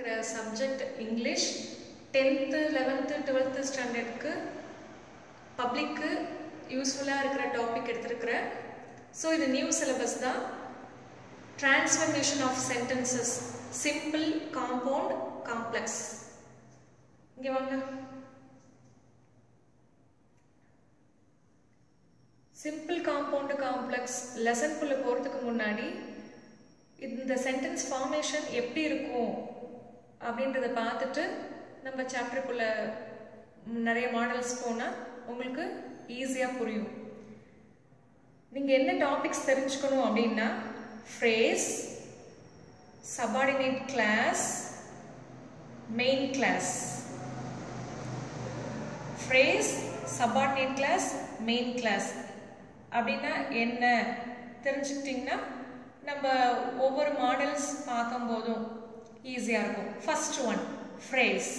இருக்கிற subject English tenth eleventh twelfth ஸ்டாண்டர்டுக்கு பப்ளிக்கு யூஸ்ஃபுல்லாக இருக்கிற டாபிக் எடுத்திருக்கிறேன் ஸோ இது நியூ சிலபஸ் தான் transformation of sentences simple compound complex இங்கே வாங்க சிம்பிள் காம்பவுண்டு காம்ப்ளெக்ஸ் லெசன்குள்ளே போகிறதுக்கு முன்னாடி இந்த சென்டென்ஸ் ஃபார்மேஷன் எப்படி இருக்கும் அப்படின்றத பார்த்துட்டு நம்ம சாப்டருக்குள்ளே நிறைய மாடல்ஸ் போனால் உங்களுக்கு ஈஸியாக புரியும் நீங்கள் என்ன டாபிக்ஸ் தெரிஞ்சுக்கணும் அப்படின்னா phrase subordinate clause main clause phrase subordinate clause main clause அப்படின்னா என்ன தெரிஞ்சுக்கிட்டிங்கன்னா நம்ம ஒவ்வொரு மாடல்ஸ் பார்க்கும்போதும் ஈஸியாக இருக்கும் ஃபர்ஸ்ட் ஒன் ஃப்ரேஸ்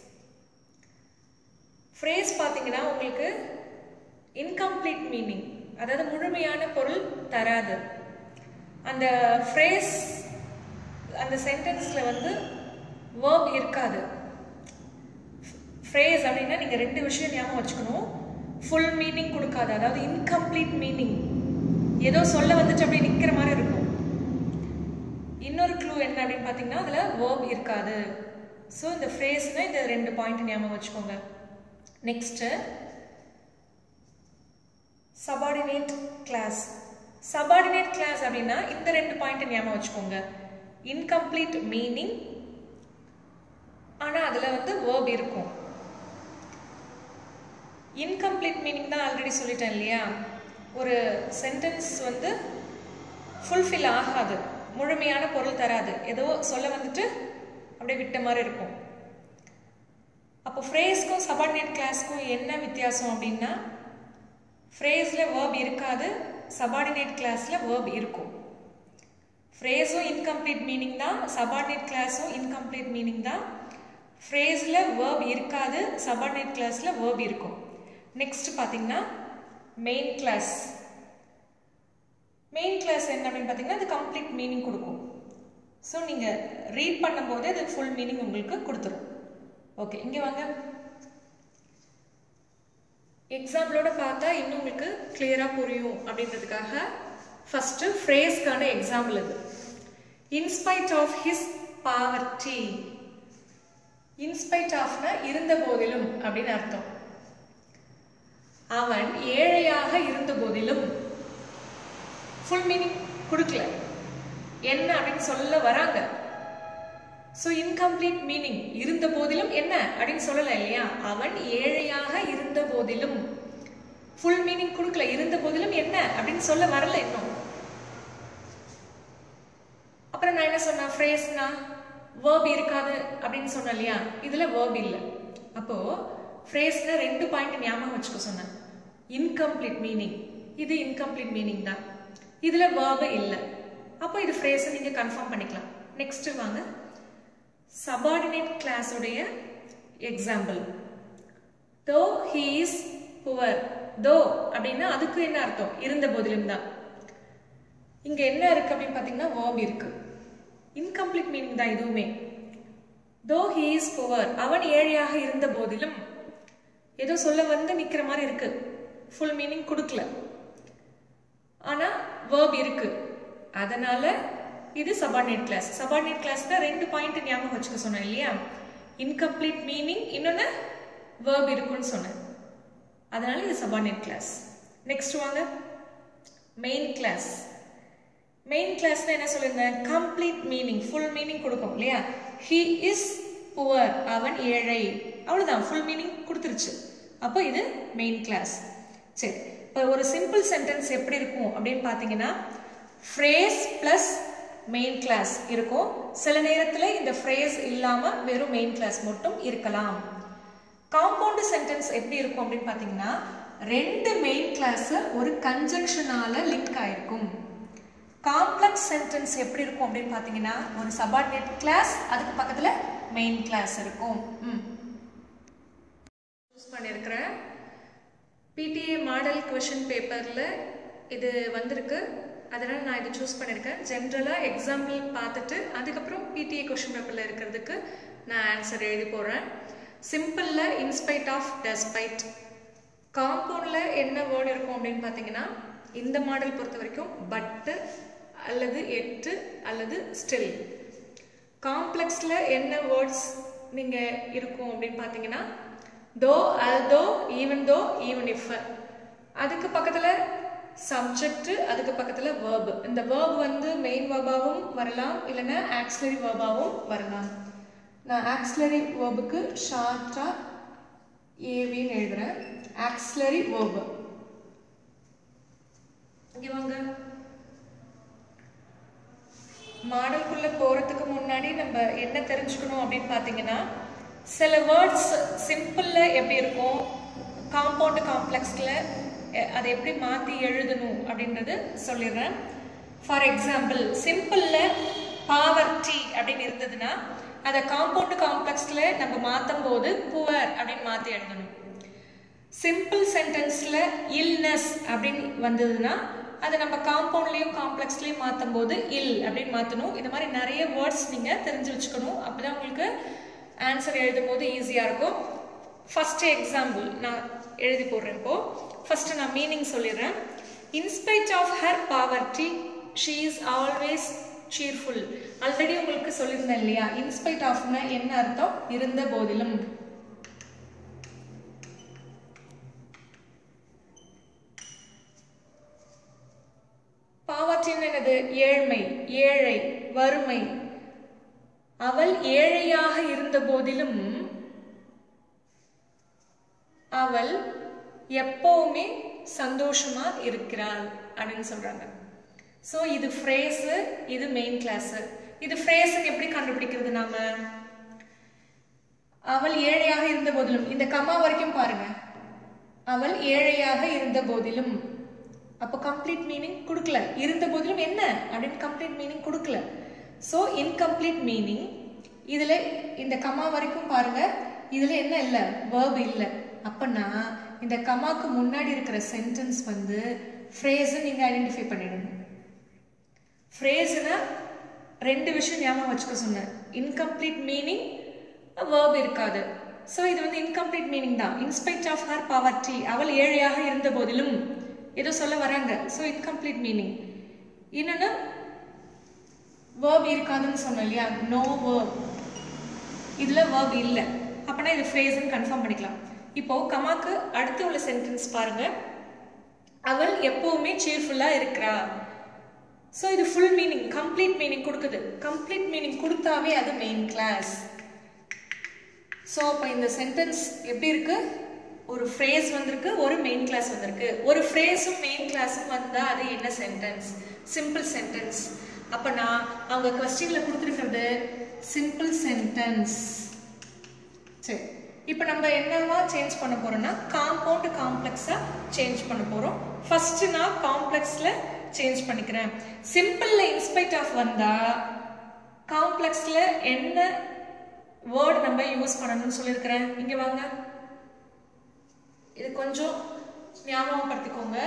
ஃப்ரேஸ் பார்த்தீங்கன்னா உங்களுக்கு இன்கம்ப்ளீட் மீனிங் அதாவது முழுமையான பொருள் தராது அந்த ஃப்ரேஸ் அந்த சென்டென்ஸில் வந்து வேர்ப் இருக்காது ஃப்ரேஸ் அப்படின்னா நீங்கள் ரெண்டு விஷயம் ஞாபகம் வச்சுக்கணும் ஃபுல் மீனிங் கொடுக்காது அதாவது இன்கம்ப்ளீட் மீனிங் ஏதோ சொல்ல வந்துட்டு அப்படியே நிற்கிற மாதிரி இருக்கும் இன்னொரு க்ளூ என்ன அப்படின்னு பார்த்தீங்கன்னா அதில் வேர்ப் இருக்காது ஸோ இந்த ஃப்ரேஸ்னால் இந்த ரெண்டு பாயிண்ட் ஞாபகம் வச்சுக்கோங்க next subordinate clause subordinate clause அப்படின்னா இந்த ரெண்டு பாயிண்ட் ஞாபகம் வச்சுக்கோங்க இன்கம்ப்ளீட் மீனிங் ஆனால் அதில் வந்து வேர்ப் இருக்கும் இன்கம்ப்ளீட் மீனிங் தான் ஆல்ரெடி சொல்லிட்டேன் இல்லையா ஒரு சென்டென்ஸ் வந்து ஃபுல்ஃபில் ஆகாது முழுமையான பொருள் தராது ஏதோ சொல்ல வந்துட்டு அப்படியே விட்ட மாதிரி இருக்கும் அப்போ ஃப்ரேஸ்க்கும் சபார்டினேட் கிளாஸ்க்கும் என்ன வித்தியாசம் அப்படின்னா ஃப்ரேஸில் வேர்ப் இருக்காது சபார்டினேட் கிளாஸில் வேர்ப் இருக்கும் ஃப்ரேஸும் இன்கம்ப்ளீட் மீனிங் தான் சபார்டினேட் கிளாஸும் இன்கம்ப்ளீட் மீனிங் தான் ஃப்ரேஸில் வேர்ப் இருக்காது சபார்டினேட் கிளாஸில் வேர்ப் இருக்கும் நெக்ஸ்ட் பார்த்தீங்கன்னா மெயின் கிளாஸ் மெயின் கிளாஸ் என்ன அப்படின்னு பார்த்தீங்கன்னா அது கம்ப்ளீட் மீனிங் கொடுக்கும் ஸோ நீங்கள் ரீட் பண்ணும்போது அது ஃபுல் மீனிங் உங்களுக்கு கொடுத்துரும் ஓகே இங்கே வாங்க எக்ஸாம்பிளோட பார்த்தா இன்னும் உங்களுக்கு கிளியராக புரியும் அப்படின்றதுக்காக ஃபஸ்ட்டு ஃப்ரேஸ்க்கான எக்ஸாம்பிள் இது in spite of his poverty in spite ஆஃப்னா இருந்த போதிலும் அப்படின்னு அர்த்தம் அவன் ஏழையாக இருந்த போதிலும் ஃபுல் மீனிங் கொடுக்கல என்ன அப்படின்னு சொல்ல வராங்க ஸோ இன்கம்ப்ளீட் மீனிங் இருந்த போதிலும் என்ன அப்படின்னு சொல்லலை இல்லையா அவன் ஏழையாக இருந்த போதிலும் ஃபுல் மீனிங் கொடுக்கல இருந்த போதிலும் என்ன அப்படின்னு சொல்ல வரல இன்னும் அப்புறம் நான் என்ன சொன்னேன் ஃப்ரேஸ்னா வேர்ப் இருக்காது அப்படின்னு சொன்னேன் இல்லையா இதில் வேர்ப் இல்லை அப்போ ஃப்ரேஸ்னா ரெண்டு பாயிண்ட் ஞாபகம் வச்சுக்க சொன்னேன் இன்கம்ப்ளீட் மீனிங் இது இன்கம்ப்ளீட் மீனிங் தான் இதில் வேர்பு இல்லை அப்போ இது ஃப்ரேஸை நீங்கள் கன்ஃபார்ம் பண்ணிக்கலாம் நெக்ஸ்ட்டு வாங்க சபார்டினேட் கிளாஸுடைய example though he is poor though அப்படின்னா அதுக்கு என்ன அர்த்தம் இருந்த போதிலும் தான் இங்கே என்ன இருக்கு அப்படின்னு பார்த்தீங்கன்னா வேர்ப் இருக்கு இன்கம்ப்ளீட் மீனிங் தான் இதுவுமே தோ ஹீ இஸ் புவர் அவன் ஏழையாக இருந்த போதிலும் ஏதோ சொல்ல வந்து நிற்கிற மாதிரி இருக்கு ஃபுல் மீனிங் கொடுக்கல ஆனால் வேர்ப் இருக்கு அதனால இது சபார்டினேட் கிளாஸ் சபார்டினேட் கிளாஸ் தான் ரெண்டு பாயிண்ட் ஞாபகம் வச்சுக்க சொன்னேன் இல்லையா இன்கம்ப்ளீட் மீனிங் இன்னொன்று வேர்ப் இருக்குன்னு சொன்னேன் அதனால இது சபார்டினேட் கிளாஸ் நெக்ஸ்ட் வாங்க மெயின் கிளாஸ் மெயின் கிளாஸ்ல என்ன சொல்லியிருந்தேன் கம்ப்ளீட் மீனிங் ஃபுல் மீனிங் கொடுக்கும் இல்லையா ஹி இஸ் புவர் அவன் ஏழை அவ்வளோதான் ஃபுல் மீனிங் கொடுத்துருச்சு அப்போ இது மெயின் கிளாஸ் சரி இப்போ ஒரு சிம்பிள் சென்டென்ஸ் எப்படி இருக்கும் அப்படின்னு பார்த்தீங்கன்னா ஃப்ரேஸ் ப்ளஸ் மெயின் கிளாஸ் இருக்கும் சில நேரத்தில் இந்த ஃப்ரேஸ் இல்லாமல் வெறும் மெயின் கிளாஸ் மட்டும் இருக்கலாம் காம்பவுண்டு சென்டென்ஸ் எப்படி இருக்கும் அப்படின்னு பார்த்தீங்கன்னா ரெண்டு மெயின் கிளாஸ் ஒரு கன்ஜெக்ஷனால லிங்க் ஆயிருக்கும் காம்ப்ளெக்ஸ் சென்டென்ஸ் எப்படி இருக்கும் அப்படின்னு பார்த்தீங்கன்னா ஒரு சபார்டினேட் கிளாஸ் அதுக்கு பக்கத்தில் மெயின் கிளாஸ் இருக்கும் ம் யூஸ் பண்ணியிருக்கிறேன் பிடிஏ மாடல் கொஷின் பேப்பரில் இது வந்திருக்கு அதனால் நான் இதை சூஸ் பண்ணியிருக்கேன் ஜென்ரலாக எக்ஸாம்பிள் பார்த்துட்டு அதுக்கப்புறம் பிடிஏ கொஷின் பேப்பரில் இருக்கிறதுக்கு நான் ஆன்சர் எழுதி போடுறேன் சிம்பிளில் இன்ஸ்பைட் ஆஃப் டெஸ்பைட் காம்பவுண்டில் என்ன வேர்டு இருக்கும் அப்படின்னு பார்த்தீங்கன்னா இந்த மாடல் பொறுத்த வரைக்கும் பட்டு அல்லது எட்டு அல்லது ஸ்டில் காம்ப்ளெக்ஸில் என்ன வேர்ட்ஸ் நீங்கள் இருக்கும் அப்படின்னு பார்த்தீங்கன்னா though although even though even if அதுக்கு பக்கத்தில் சப்ஜெக்ட் அதுக்கு பக்கத்தில் வேர்பு இந்த வேர்ப் வந்து மெயின் வேர்பாகவும் வரலாம் இல்லைன்னா ஆக்சிலரி வேர்பாகவும் வரலாம் நான் ஆக்சிலரி வேர்புக்கு ஷார்ட்டாக ஏவின்னு எழுதுறேன் ஆக்சிலரி வேர்பு இங்கே வாங்க மாடலுக்குள்ள போறதுக்கு முன்னாடி நம்ம என்ன தெரிஞ்சுக்கணும் அப்படின்னு பார்த்தீங்கன்னா சில வேர்ட்ஸ் சிம்பிள்ல எப்படி இருக்கும் காம்பவுண்ட் காம்ப்ளெக்ஸ்ல அதை எப்படி மாற்றி எழுதணும் அப்படின்றது சொல்லிடுறேன் ஃபார் எக்ஸாம்பிள் சிம்பிள்ல பாவர்ட்டி அப்படின்னு இருந்ததுன்னா அதை காம்பவுண்ட் காம்ப்ளெக்ஸ்ல நம்ம மாற்றும் போது புவர் அப்படின்னு மாற்றி எழுதணும் சிம்பிள் சென்டென்ஸில் இல்னஸ் அப்படின்னு வந்ததுன்னா அதை நம்ம காம்பவுண்ட்லேயும் காம்ப்ளெக்ஸ்லேயும் மாற்றும் போது இல் அப்படின்னு மாற்றணும் இந்த மாதிரி நிறைய வேர்ட்ஸ் நீங்கள் தெரிஞ்சு வச்சுக்கணும் அப்போ தான் உங்களுக்கு ஆன்சர் எழுதும் போது ஈஸியாக இருக்கும் ஃபஸ்ட்டு எக்ஸாம்பிள் நான் எழுதி போடுறேன் இப்போ ஃபஸ்ட்டு நான் மீனிங் சொல்லிடுறேன் in spite of her poverty she is always cheerful already உங்களுக்கு சொல்லியிருந்தேன் இல்லையா இன்ஸ்பைட் ஆஃப்னா என்ன அர்த்தம் இருந்த போதிலும் பாவற்றின் என்னது ஏழ்மை ஏழை வறுமை அவள் ஏழையாக இருந்த போதிலும் அவள் எப்பவுமே சந்தோஷமா இருக்கிறாள் அப்படின்னு சொல்றாங்க ஸோ இது ஃப்ரேஸு இது மெயின் கிளாஸு இது ஃப்ரேஸுக்கு எப்படி கண்டுபிடிக்கிறது நாம அவள் ஏழையாக இருந்த போதிலும் இந்த கம்மா வரைக்கும் பாருங்க அவள் ஏழையாக இருந்த போதிலும் அப்போ கம்ப்ளீட் மீனிங் கொடுக்கல இருந்த போதிலும் என்ன அப்படின்னு கம்ப்ளீட் மீனிங் கொடுக்கல ஸோ இன்கம்ப்ளீட் மீனிங் இதில் இந்த கமா வரைக்கும் பாருங்க இதில் என்ன இல்லை வேர்ப் இல்லை அப்போனா இந்த கமாக்கு முன்னாடி இருக்கிற சென்டென்ஸ் வந்து ஃப்ரேஸை நீங்கள் ஐடென்டிஃபை பண்ணிடணும் ஃப்ரேஸ்னா ரெண்டு விஷயம் ஞாபகம் வச்சுக்க சொன்னேன் இன்கம்ப்ளீட் மீனிங் வேர்ப் இருக்காது ஸோ இது வந்து இன்கம்ப்ளீட் மீனிங் தான் இன்ஸ்பைட் ஆஃப் ஹர் பவர்ட்டி அவள் ஏழையாக இருந்த போதிலும் ஏதோ சொல்ல வராங்க ஸோ இன்கம்ப்ளீட் மீனிங் இன்னொன்று வேர்ப் இருக்காதுன்னு சொன்னோம் இல்லையா நோ வேர்ப் இதில் வேர்ப் இல்லை அப்போனா இது ஃப்ரேஸ்ன்னு கன்ஃபார்ம் பண்ணிக்கலாம் இப்போ கமாக்கு அடுத்து உள்ள சென்டென்ஸ் பாருங்க அவள் எப்பவுமே சீர்ஃபுல்லாக இருக்கிறா ஸோ இது ஃபுல் மீனிங் கம்ப்ளீட் மீனிங் கொடுக்குது கம்ப்ளீட் மீனிங் கொடுத்தாவே அது மெயின் கிளாஸ் ஸோ அப்போ இந்த சென்டென்ஸ் எப்படி இருக்கு ஒரு ஃப்ரேஸ் வந்திருக்கு ஒரு மெயின் கிளாஸ் வந்திருக்கு ஒரு ஃப்ரேஸும் மெயின் கிளாஸும் வந்தால் அது என்ன சென்டென்ஸ் சிம்பிள் சென்டென்ஸ் அப்போ நான் அவங்க கொஸ்டினில் கொடுத்துருக்கிறது சிம்பிள் சென்டென்ஸ் சரி இப்போ நம்ம என்னவா சேஞ்ச் பண்ண போறோம்னா காம்பவுண்ட் காம்ப்ளெக்ஸாக சேஞ்ச் பண்ண போகிறோம் ஃபர்ஸ்ட் நான் காம்ப்ளெக்ஸில் சேஞ்ச் பண்ணிக்கிறேன் சிம்பிளில் இன்ஸ்பைட் ஆஃப் வந்தால் காம்ப்ளெக்ஸில் என்ன வேர்ட் நம்ம யூஸ் பண்ணணும்னு சொல்லியிருக்கிறேன் இங்கே வாங்க இது கொஞ்சம் ஞாபகப்படுத்திக்கோங்க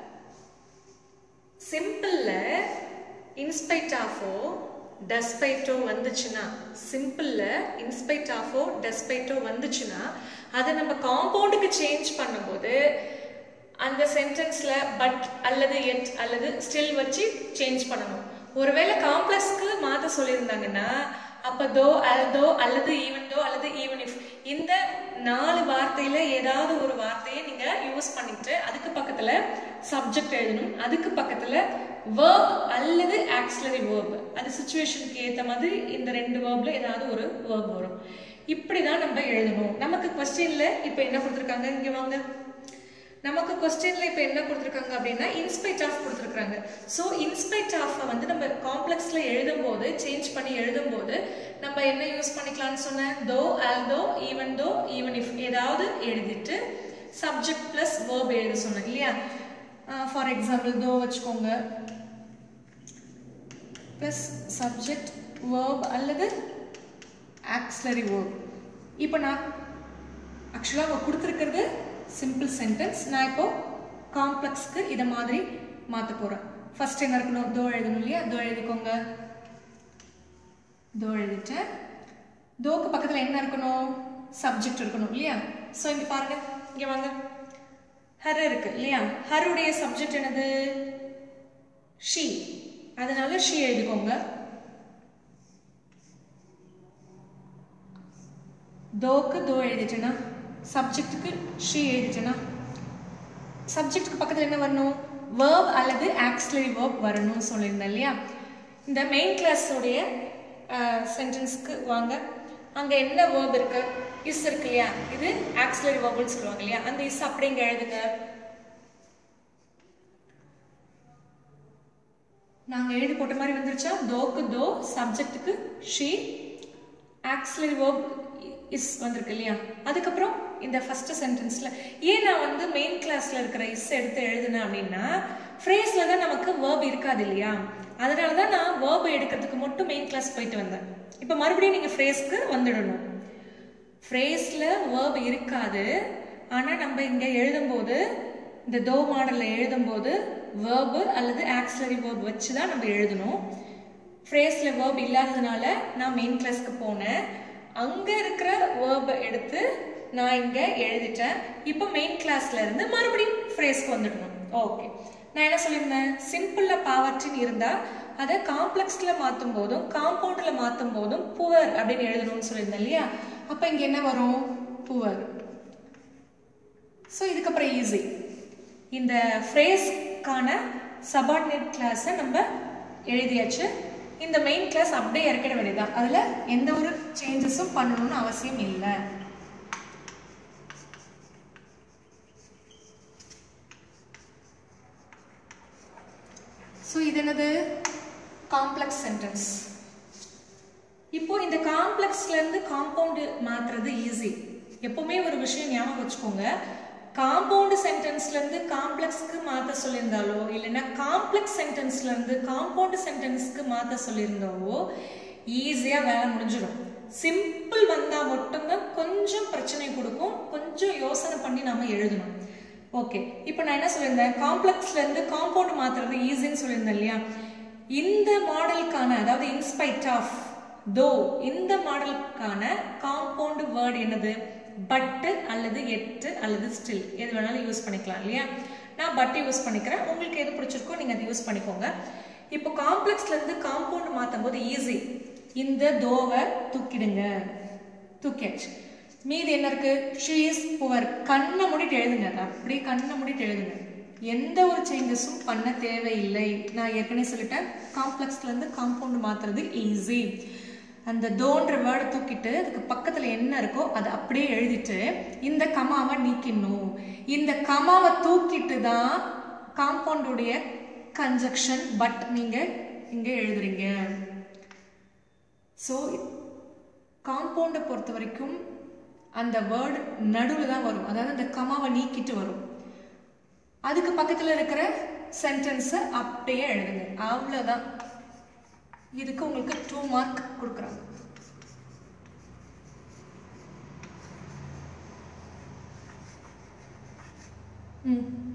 சிம்பிளில் இன்ஸ்பைட் ஆஃபோ டஸ்பைட்டோ வந்துச்சுன்னா சிம்பிளில் இன்ஸ்பைட் ஆஃபோ டஸ்பைட்டோ வந்துச்சுன்னா அதை நம்ம காம்பவுண்டுக்கு சேஞ்ச் பண்ணும்போது அந்த சென்டென்ஸில் பட் அல்லது எட் அல்லது ஸ்டில் வச்சு சேஞ்ச் பண்ணணும் ஒருவேளை காம்ப்ளெக்ஸ்க்கு மாற்ற சொல்லியிருந்தாங்கன்னா அப்போ தோ அல்தோ அல்லது ஈவன் தோ அல்லது ஈவன் இஃப் இந்த நாலு வார்த்தையில ஏதாவது ஒரு வார்த்தையை நீங்க யூஸ் பண்ணிட்டு அதுக்கு பக்கத்துல சப்ஜெக்ட் எழுதணும் அதுக்கு பக்கத்துல வேர்ப் அல்லது ஆக்சிலரி வேர்ப் அது சுச்சுவேஷனுக்கு ஏற்ற மாதிரி இந்த ரெண்டு வேர்ப்ல ஏதாவது ஒரு வேர்ப் வரும் இப்படிதான் நம்ம எழுதணும் நமக்கு கொஸ்டின்ல இப்போ என்ன கொடுத்துருக்காங்க இங்க வாங்க நமக்கு கொஸ்டின்ல இப்போ என்ன கொடுத்துருக்காங்க அப்படின்னா இன்ஸ்பைட் ஆஃப் கொடுத்துருக்காங்க ஸோ இன்ஸ்பைட் ஆஃப் வந்து நம்ம காம்ப்ளெக்ஸ்ல எழுதும் போது சேஞ்ச் பண்ணி எழுதும் போது நம்ம என்ன யூஸ் பண்ணிக்கலாம்னு சொன்னேன் தோ ஆல் தோ ஈவன் தோ ஈவன் இஃப் ஏதாவது எழுதிட்டு சப்ஜெக்ட் பிளஸ் வேர்ப் எழுத சொன்னேன் இல்லையா ஃபார் எக்ஸாம்பிள் தோ வச்சுக்கோங்க ப்ளஸ் சப்ஜெக்ட் வேர்ப் அல்லது ஆக்சிலரி வேர்ப் இப்போ நான் ஆக்சுவலாக அவங்க கொடுத்துருக்கிறது சிம்பிள் சென்டென்ஸ் நான் இப்போ காம்ப்ளெக்ஸ்க்கு இதை மாதிரி மாற்ற போகிறேன் ஃபர்ஸ்ட் என்ன இருக்கணும் தோ எழுதணும் இல்லையா தோ எழுதிக்கோங்க தோ எழுதிட்டேன் தோக்கு பக்கத்தில் என்ன இருக்கணும் சப்ஜெக்ட் இருக்கணும் இல்லையா ஸோ இங்கே பாருங்க இங்கே வாங்க ஹர் இருக்கு இல்லையா ஹருடைய சப்ஜெக்ட் என்னது ஷீ அதனால ஷீ எழுதிக்கோங்க தோக்கு தோ எழுதிட்டேனா சப்ஜெக்ட்டுக்கு ஷீ எழுதிட்டேனா சப்ஜெக்ட்டுக்கு பக்கத்தில் என்ன வரணும் வேர்ப் அல்லது ஆக்சிலரி வேர்ப் வரணும்னு சொல்லியிருந்தேன் இல்லையா இந்த மெயின் கிளாஸோடைய சென்டென்ஸ்க்கு வாங்க அங்கே என்ன வேர்ப் இருக்கு இஸ் இருக்கு இல்லையா இது ஆக்சிலரி வேர்ப்னு சொல்லுவாங்க இல்லையா அந்த இஸ் அப்படியே இங்கே எழுதுங்க நாங்கள் எழுதி போட்ட மாதிரி வந்துருச்சா தோக்கு தோ சப்ஜெக்ட்டுக்கு ஷீ ஆக்சிலரி வேர்ப் இஸ் வந்திருக்கு இல்லையா அதுக்கப்புறம் இந்த ஃபர்ஸ்ட் சென்டென்ஸ்ல ஏன் நான் வந்து மெயின் கிளாஸ்ல இருக்கிற இஸ் எடுத்து எழுதுனேன் அப்படின்னா ஃப்ரேஸ்ல தான் நமக்கு வேர்ப் இருக்காது இல்லையா அதனால தான் நான் வேர்ப் எடுக்கிறதுக்கு மட்டும் மெயின் கிளாஸ் போயிட்டு வந்தேன் இப்போ மறுபடியும் நீங்க ஃப்ரேஸ்க்கு வந்துடணும் ஃப்ரேஸ்ல வேர்ப் இருக்காது ஆனா நம்ம இங்க எழுதும்போது இந்த தோ மாடல்ல எழுதும்போது வேர்பு அல்லது ஆக்சிலரி வேர்ப் வச்சு தான் நம்ம எழுதணும் ஃப்ரேஸ்ல வேர்ப் இல்லாததுனால நான் மெயின் கிளாஸ்க்கு போனேன் அங்க இருக்கிற வேர்பை எடுத்து நான் இங்க எழுதிட்டேன் இப்போ மெயின் கிளாஸ்ல இருந்து மறுபடியும் ஃப்ரேஸ்க்கு வந்துடணும் ஓகே நான் என்ன சொல்லியிருந்தேன் சிம்பிள்ல பாவர்ட்டின்னு இருந்தா அதை காம்ப்ளெக்ஸ்ல மாத்தும் போதும் காம்பவுண்ட்ல மாத்தும் போதும் புவர் அப்படின்னு எழுதணும்னு சொல்லியிருந்தேன் இல்லையா அப்ப இங்க என்ன வரும் புவர் ஸோ இதுக்கப்புறம் ஈஸி இந்த ஃப்ரேஸ்க்கான சபார்டினேட் கிளாஸை நம்ம எழுதியாச்சு இந்த மெயின் கிளாஸ் அப்படியே இறக்கிட வேண்டியதுதான் அதுல எந்த ஒரு சேஞ்சஸும் பண்ணணும்னு அவசியம் இல்லை ஸோ இது என்னது காம்ப்ளெக்ஸ் சென்டென்ஸ் இப்போ இந்த காம்ப்ளெக்ஸ்ல இருந்து காம்பவுண்டு மாத்துறது ஈஸி எப்பவுமே ஒரு விஷயம் ஞாபகம் வச்சுக்கோங்க காம்பவுண்ட் சென்டென்ஸ்ல இருந்து காம்ப்ளெக்ஸ்க்கு மாத்த சொல்லியிருந்தாலோ இல்லைன்னா காம்ப்ளெக்ஸ் சென்டென்ஸ்ல இருந்து காம்பவுண்ட் சென்டென்ஸ்க்கு மாத்த சொல்லியிருந்தாவோ ஈஸியா வேலை முடிஞ்சிடும் சிம்பிள் வந்தா மட்டும்தான் கொஞ்சம் பிரச்சனை கொடுக்கும் கொஞ்சம் யோசனை பண்ணி நாம எழுதணும் ஓகே இப்போ நான் என்ன சொல்லியிருந்தேன் காம்ப்ளெக்ஸ்ல இருந்து காம்பவுண்ட் மாத்துறது ஈஸின்னு சொல்லியிருந்தேன் இல்லையா இந்த மாடலுக்கான அதாவது இன்ஸ்பைட் ஆஃப் தோ இந்த மாடலுக்கான காம்பவுண்ட் வேர்டு என்னது பட்டு அல்லது எட்டு அல்லது ஸ்டில் எது வேணாலும் யூஸ் பண்ணிக்கலாம் இல்லையா நான் பட்டு யூஸ் பண்ணிக்கிறேன் உங்களுக்கு எது பிடிச்சிருக்கோ நீங்க அதை யூஸ் பண்ணிக்கோங்க இப்போ காம்ப்ளெக்ஸ்ல இருந்து காம்பவுண்ட் மாத்தும் போது ஈஸி இந்த தோவை தூக்கிடுங்க தூக்கியாச்சு மீதி என்ன இருக்கு ஷீ இஸ் புவர் கண்ணை மூடிட்டு எழுதுங்க அதை அப்படியே கண்ணை மூடிட்டு எழுதுங்க எந்த ஒரு சேஞ்சஸும் பண்ண தேவையில்லை நான் ஏற்கனவே சொல்லிட்டேன் காம்ப்ளெக்ஸ்ல இருந்து காம்பவுண்ட் மாத்துறது ஈஸி அந்த தோன்ற வேர்டை தூக்கிட்டு அதுக்கு பக்கத்துல என்ன இருக்கோ அதை அப்படியே எழுதிட்டு இந்த கமாவை நீக்கிடணும் இந்த கமாவை தூக்கிட்டு தான் காம்பவுண்டுடைய கன்ஜக்ஷன் பட் நீங்க இங்க எழுதுறீங்க ஸோ காம்பவுண்டை பொறுத்த வரைக்கும் அந்த வேர்டு நடுவில் தான் வரும் அதாவது அந்த கமாவை நீக்கிட்டு வரும் அதுக்கு பக்கத்தில் இருக்கிற சென்டென்ஸை அப்படியே எழுதுங்க அவ்வளோதான் இதுக்கு உங்களுக்கு டூ மார்க் கொடுக்குறாங்க ம்